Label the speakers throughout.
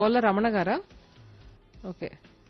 Speaker 1: కోళ్ళ రమణ గారా ఓకే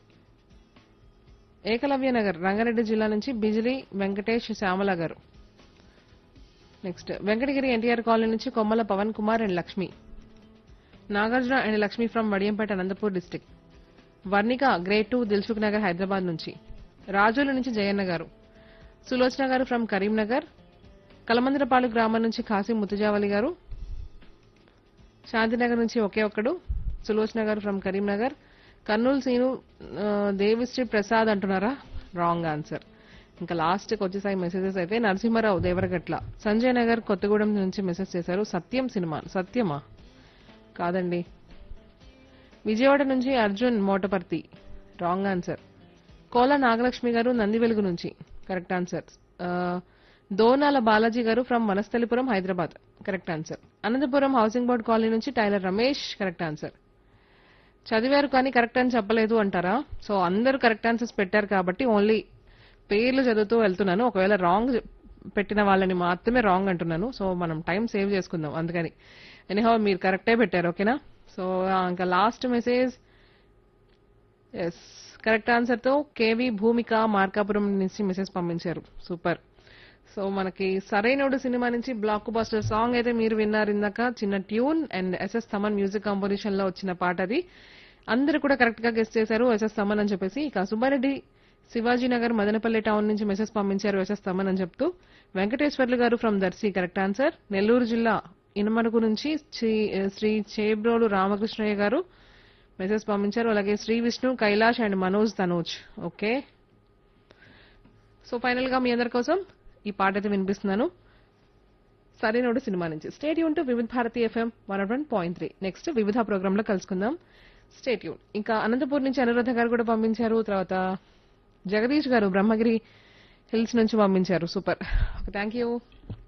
Speaker 1: ఏకలవ్య నగర్ రంగారెడ్డి జిల్లా నుంచి బిజిలి వెంకటేష్ శ్యామల గారు నెక్స్ట్ వెంకటగిరి ఎన్టీఆర్ కాలనీ నుంచి Kommala Pavan Kumar and Lakshmi Nagarjuna and Lakshmi from Vadiyampeta Anantapur district Varnika grade two Dilsukh Nagar Hyderabad నుంచి రాజుల నుంచి జయన్న గారు సులోచన గారు ఫ్రమ్ కరీంనగర్ కలమందరపాడు గ్రామం నుంచి కాసిం ముతుజావలి గారు శాంతినగర్ నుంచి ఒకే ఒక్కడు సులోచన గారు ఫ్రమ్ కరీంనగర్ కర్నూలు సీను ఆ, దేవిశ్రీ ప్రసాద్ అంటున్నారా రాంగ్ ఆన్సర్ ఇంకా లాస్ట్ కి వచ్చేసాయి మెసేజెస్ అయితే నరసింహారావు దేవరగట్ల సంజయ్ నగర్ కొత్తగూడెం నుంచి మెసేజ్ చేశారు సత్యం సినిమా సత్యమా కాదండి విజయవాడ నుంచి అర్జున్ మోటపర్తి రాంగ్ ఆన్సర్ కోల నాగలక్ష్మి గారు నంది వెలుగు నుంచి కరెక్ట్ ఆన్సర్ ఆ, Donala Balaji garu from Vanasthalipuram Hyderabad correct answer Anantapuram housing board colony నుంచి టైలర్ రమేష్ కరెక్ట్ ఆన్సర్ చదివారు కానీ కరెక్ట్ అని చెప్పలేదు అంటారా సో అందరూ కరెక్ట్ ఆన్సర్స్ పెట్టారు కాబట్టి ఓన్లీ పేర్లు చదువుతూ వెళ్తున్నాను ఒకవేళ రాంగ్ పెట్టిన వాళ్ళని మాత్రమే రాంగ్ అంటున్నాను సో మనం టైం సేవ్ చేసుకుందాం అందుకని ఎనీహౌ మీరు కరెక్టే పెట్టారు ఓకేనా సో ఇంకా last message yes correct answer తో కేవి భూమిక మార్కాపురం నుంచి మెసేజ్ పంపించారు సూపర్ సో మనకి సరైనోడు సినిమా నుంచి బ్లాక్ బస్టర్ సాంగ్ అయితే మీరు విన్నారు ఇందాక చిన్న tune and SS Thaman music composition లో వచ్చిన పాట అది అందరూ కూడా కరెక్ట్ గా గెస్ట్ చేశారు ఎస్ఎస్ తమన్ అని చెప్పేసి ఇక సుబ్బారెడ్డి శివాజీ నగర్ మదనపల్లి టౌన్ నుంచి మెసేజ్ పంపించారు ఎస్ఎస్ తమన్ అని చెప్తూ Venkateswarlu garu from Darsi correct answer Nellore జిల్లా ఇనమడుగు నుంచి శ్రీ- శ్రీ చేబ్రోలు రామకృష్ణయ్య గారు మెసేజ్ పంపించారు అలాగే Shri Vishnu Kailash and Manoj Tanoj okay so final గా మీ అందరి కోసం ఈ పాట అయితే వినిపిస్తున్నాను సరైనోడు సినిమా నుంచి స్టేట్ యూన్ to Vividh Bharati FM one one point three next Vividh program లో కలుసుకుందాం స్టేట్ యూన్ ఇంకా అనంతపూర్ నుంచి అనురాధ గారు కూడా పంపించారు తర్వాత జగదీష్ గారు బ్రహ్మగిరి హిల్స్ నుంచి పంపించారు సూపర్ థ్యాంక్ యూ